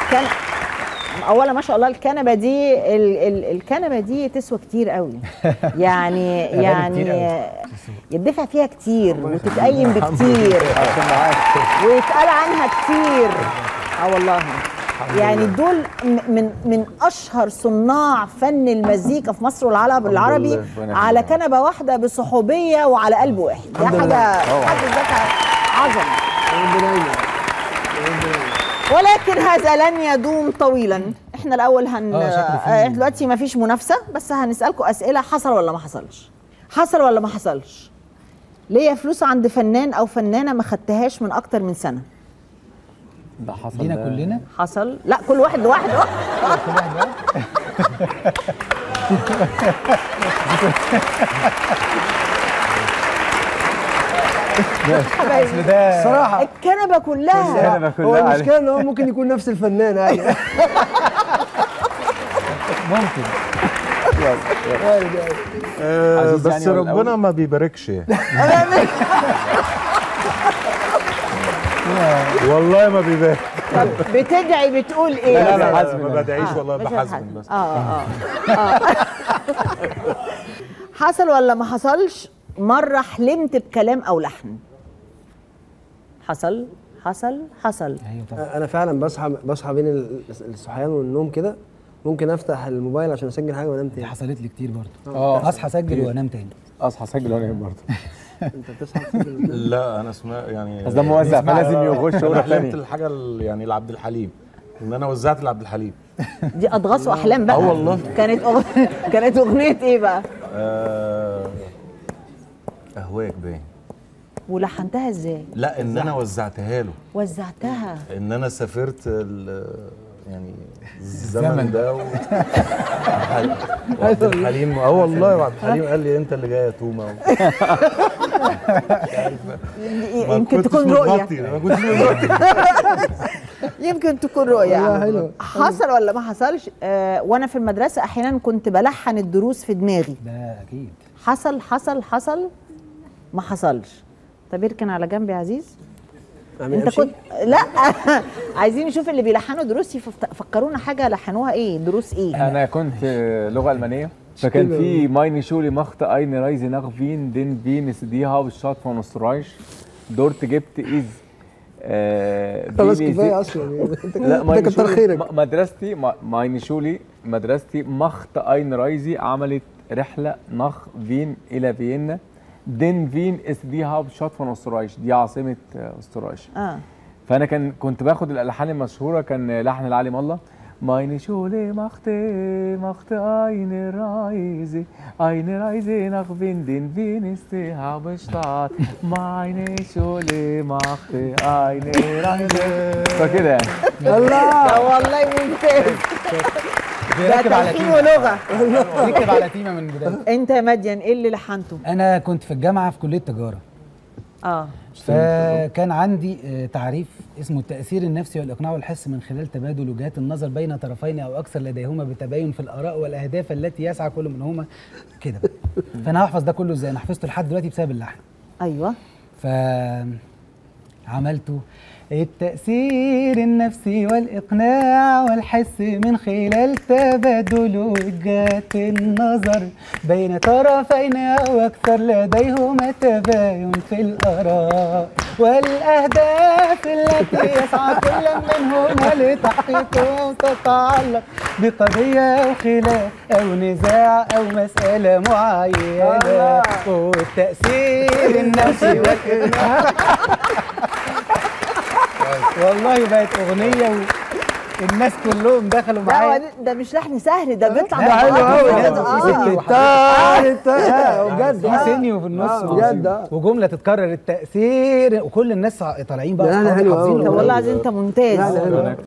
كان اولا ما شاء الله الكنبه دي ال ال الكنبه دي تسوى كتير قوي يعني يعني يدفع فيها كتير وتتقيم بكتير ويتقال عنها كتير اه والله يعني دول م- من من اشهر صناع فن المزيكا في مصر والعرب العربي ربنا على يخليك. كنبه واحده بصحوبيه وعلى قلب واحد دي حاجه حد ذاتها عظمه ولكن هذا لن يدوم طويلا احنا الاول هن آه، شكله فيه- آه، دلوقتي ما فيش منافسه بس هنسالكم اسئله حصل ولا ما حصلش حصل ولا ما حصلش ليا فلوس عند فنان او فنانه ما خدتهاش من اكتر من سنه ده حصل لينا ده. كلنا حصل لا كل واحد لوحده اصل ده صراحه الكنبه كلها الكنبة هو كلها المشكله ان هو ممكن يكون نفس الفنان عادي ممكن آه عزيز بس يعني ولا ربنا الأول؟ ما بيباركش والله ما بيبارك طب بتدعي بتقول ايه لا لا, لا, بحزم ما أنا. بدعيش والله مش بحزم هتحزن. بس اه اه اه حصل ولا ما حصلش مره حلمت بكلام او لحن حصل حصل حصل ايوه طبعا انا فعلا بصحى بصحى بين ال- الصحيان والنوم كده ممكن افتح الموبايل عشان اسجل حاجه وانام دي تاني حصلت لي كتير برضه اه اصحى اسجل وانام تاني اصحى اسجل وانا برضه انت بتصحى تسجل لا انا اسمع يعني بس ده موزع فلازم يخش انا ورا حلمت تاني الحاجه ال- يعني لعبد الحليم ان انا وزعت لعبد الحليم دي اضغاث واحلام بقى آه والله. كانت أغ... كانت اغنيه ايه بقى آه اهواك باين ولحنتها ازاي لا ان انا وزعتها له وزعتها ان انا سافرت ال- يعني الزمن. الزمن ده و... وعبد الحليم اه والله وعبد الحليم قال لي انت اللي جاي يا تومه و... ما يمكن كنتش تكون رؤيه متغطي، ما كنتش متغطي. يمكن تكون رؤيه والله حلو. حصل ولا ما حصلش آه وانا في المدرسه احيانا كنت بلحن الدروس في دماغي ده اكيد حصل حصل حصل ما حصلش طب اركن على جنب يا عزيز أعمل انت أمشي؟ كنت لا عايزين نشوف اللي بيلحنوا دروس يفت- فكرونا حاجه لحنوها ايه دروس ايه انا كنت لغه المانيه فكان في meine Schule machte eine Reise nach Wien, denn Wien ist die Hauptstadt von Österreich. Dort gibt es äh, خلاص viele كفايه اصلا انت لا انت meine كتر Schule خيرك م- مدرستي م- meine Schule مدرستي machte eine Reise عملت رحلة nach Wien إلى فيينا denn Wien ist die Hauptstadt von Österreich دي عاصمة آه، أستراليا اه فانا كان كنت باخد الالحان المشهوره كان لحن العالم الله Meine Schule machte, machte eine Reise, eine Reise nach Wien, denn Wien ist die Hauptstadt. Meine Schule machte eine Reise. فكده يعني لا والله ممتاز ده بيركب على تلحين تيمه ولغه بيركب على تيمه من البدايه انت يا مدين ايه اللي لحنته انا كنت في الجامعه في كليه تجاره اه فكان عندي آه، تعريف اسمه التأثير النفسي والإقناع والحس من خلال تبادل وجهات النظر بين طرفين أو أكثر لديهما بتباين في الآراء والأهداف التي يسعى كل منهما كده بقى. فأنا هحفظ ده كله إزاي أنا حفظته لحد دلوقتي بسبب اللحن ايوه ف عملته التأثير النفسي والإقناع والحس من خلال تبادل وجهات النظر بين طرفين أو أكثر لديهما تباين في الآراء والأهداف التي يسعى كل منهما لتحقيقها وتتعلق بقضية أو خلاف أو نزاع أو مسألة معينة والتأثير النفسي والإقناع والله بقت اغنيه والناس كلهم دخلوا لا هو معايا ده- ده مش لحن سهل ده بيطلع لا، حلو بغلط أوي. بجد. لا، آه. بجد في سينيو في النص بجد آه. وجمله تتكرر التأثير وكل الناس طالعين بقى لا، لا، أصحابي حلو أوي. حافظين طب والله العظيم انت ممتاز لا، لا، حلو.